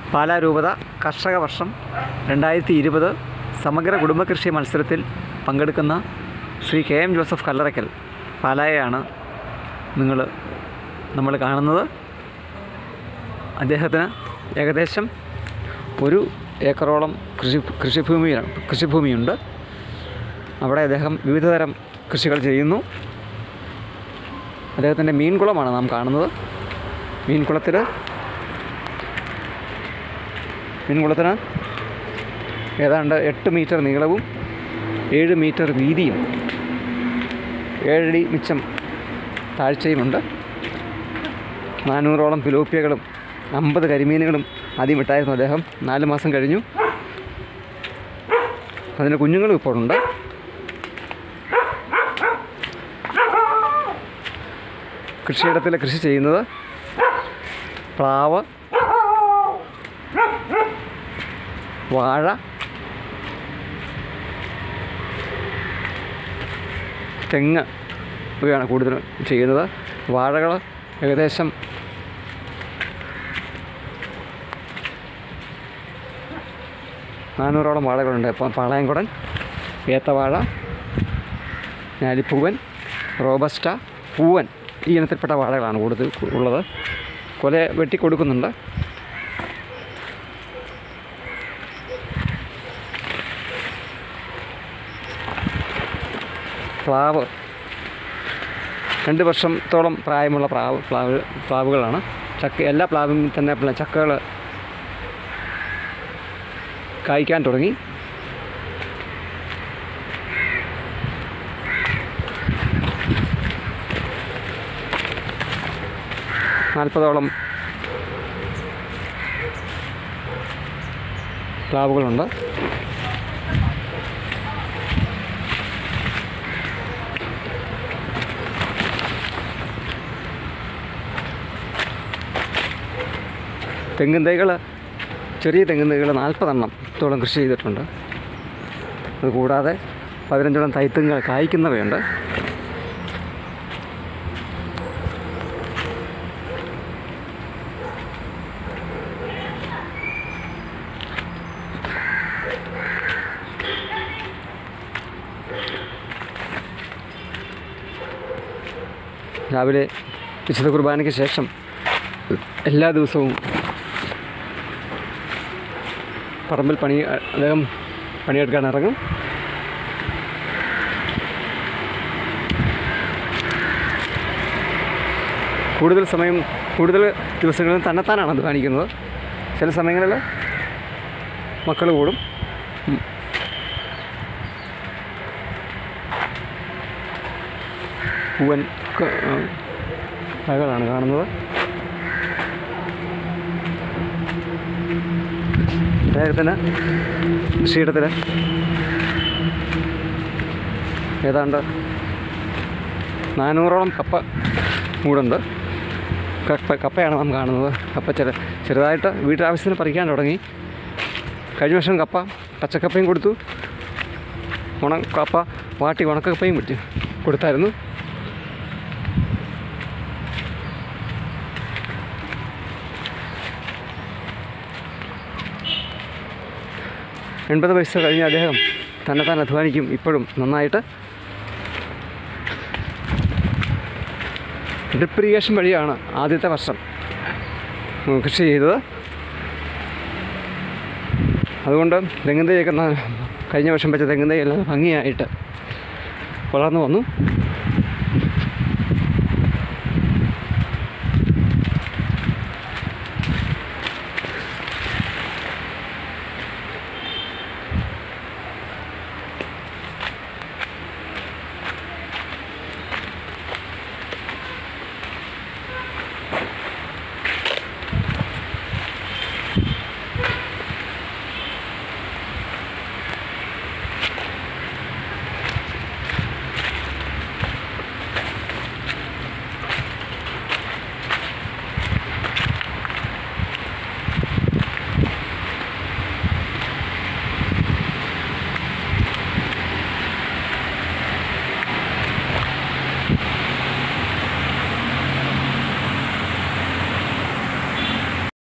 പാലാ രൂപത കർഷക വർഷം രണ്ടായിരത്തി ഇരുപത് സമഗ്ര കുടുംബകൃഷി മത്സരത്തിൽ പങ്കെടുക്കുന്ന ശ്രീ കെ എം ജോസഫ് കല്ലറയ്ക്കൽ പാലായെയാണ് നിങ്ങൾ നമ്മൾ കാണുന്നത് അദ്ദേഹത്തിന് ഏകദേശം ഒരു ഏക്കറോളം കൃഷി കൃഷിഭൂമി കൃഷിഭൂമിയുണ്ട് അവിടെ അദ്ദേഹം വിവിധതരം കൃഷികൾ ചെയ്യുന്നു അദ്ദേഹത്തിൻ്റെ മീൻകുളമാണ് നാം കാണുന്നത് മീൻകുളത്തിൽ മീൻകുളത്തിന് ഏതാണ്ട് എട്ട് മീറ്റർ നീളവും ഏഴ് മീറ്റർ വീതിയും ഏഴടി മിച്ചം താഴ്ചയുമുണ്ട് നാനൂറോളം പിലോപ്പിയകളും അമ്പത് കരിമീനുകളും ആദ്യം ഇട്ടായിരുന്നു അദ്ദേഹം നാല് മാസം കഴിഞ്ഞു അതിൻ്റെ കുഞ്ഞുങ്ങളും ഇപ്പോഴുണ്ട് കൃഷിയിടത്തിൽ കൃഷി ചെയ്യുന്നത് പ്ലാവ് വാഴ തെങ്ങ് ഇവയാണ് കൂടുതലും ചെയ്യുന്നത് വാഴകൾ ഏകദേശം നാനൂറോളം വാഴകളുണ്ട് ഇപ്പം പാളയംകുടൻ ഏത്തവാഴ ഞാലിപ്പൂവൻ റോബസ്റ്റ പൂവൻ ഈ ഇനത്തിൽപ്പെട്ട വാഴകളാണ് കൂടുതൽ ഉള്ളത് കൊല വെട്ടി കൊടുക്കുന്നുണ്ട് പ്ലാവ് രണ്ട് വർഷത്തോളം പ്രായമുള്ള പ്ലാവ് പ്ലാവ് പ്ലാവുകളാണ് ചക്ക എല്ലാ പ്ലാവും തന്നെ പ്ല- ചക്കകൾ കായ്ക്കാൻ തുടങ്ങി നാൽപ്പതോളം പ്ലാവുകളുണ്ട് തെങ്ങിൻ തൈകൾ ചെറിയ തെങ്ങിൻ തൈകൾ നാൽപ്പതെണ്ണം ത്തോളം കൃഷി ചെയ്തിട്ടുണ്ട് അതുകൂടാതെ പതിനഞ്ചോളം തൈത്തുങ്ങൾ കായ്ക്കുന്നവയുണ്ട് രാവിലെ വിശുദ്ധ കുർബാനയ്ക്ക് ശേഷം എല്ലാ ദിവസവും പറമ്പിൽ പണി അദ്ദേഹം പണിയെടുക്കാൻ ഇറങ്ങും കൂടുതൽ സമയം കൂടുതൽ ദിവസങ്ങളിൽ തന്നെത്താനാണ് അധ്വാനിക്കുന്നത് ചില സമയങ്ങളിൽ മക്കൾ കൂടും ഉം. പൂവൻ ക- ആ, കായകളാണ് കാണുന്നത് അദ്ദേഹത്തിന് കൃഷിയിടത്തിൽ ഏതാണ്ട് നാനൂറോളം കപ്പ കൂടുണ്ട് കപ്പ കപ്പയാണ് നാം കാണുന്നത് കപ്പ ചെറു ചെറുതായിട്ട് വീട്ടാവശ്യത്തിന് പറിക്കാൻ തുടങ്ങി കഴിഞ്ഞ വർഷം കപ്പ പച്ചക്കപ്പയും കൊടുത്തു ഉണ കപ്പ വാട്ടി ഉണക്കക്കപ്പയും വിറ്റ് കൊടുത്തായിരുന്നു എൺപത് വയസ്സ് കഴിഞ്ഞ അദ്ദേഹം തന്നെത്താൻ അധ്വാനിക്കും ഇപ്പോഴും നന്നായിട്ട് ഡ്രിപ്പ് ഇറിഗേഷൻ വഴിയാണ് ആദ്യത്തെ വർഷം ഉം, കൃഷി ചെയ്തത് അതുകൊണ്ട് തെങ്ങിൻ തൈയൊക്കെ ന- കഴിഞ്ഞ വർഷം വെച്ച തെങ്ങിൻ തൈ എല്ലാം ഭംഗിയായിട്ട് വളർന്നു വന്നു